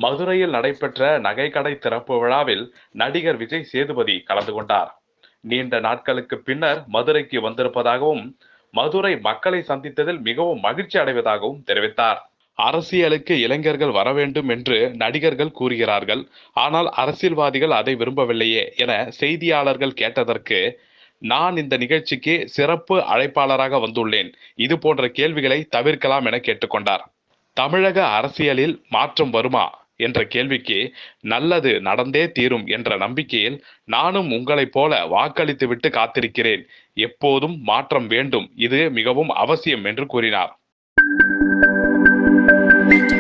மதுரையில் நடைபெற்ற நகைக்கடை திறப்பு விழாவில் நடிகர் விஜய் சேதுபதி கலந்து கொண்டார் நீண்ட நாட்களுக்கு பின்னர் மதுரைக்கு வந்திருப்பதாகவும் மதுரை மக்களை சந்தித்ததில் மிகவும் மகிழ்ச்சி அடைவதாகவும் தெரிவித்தார் அரசியலுக்கு இளைஞர்கள் வர வேண்டும் என்று நடிகர்கள் கூறுகிறார்கள் ஆனால் அரசியல்வாதிகள் அதை விரும்பவில்லையே என செய்தியாளர்கள் கேட்டதற்கு நான் இந்த நிகழ்ச்சிக்கு சிறப்பு அழைப்பாளராக வந்துள்ளேன் இது போன்ற கேள்விகளை தவிர்க்கலாம் என கேட்டுக்கொண்டார் தமிழக அரசியலில் மாற்றம் வருமா என்ற கேள்விக்கு நல்லது நடந்தே தீரும் என்ற நம்பிக்கையில் நானும் உங்களைப் போல வாக்களித்துவிட்டு காத்திருக்கிறேன் எப்போதும் மாற்றம் வேண்டும் இது மிகவும் அவசியம் என்று கூறினார் Mental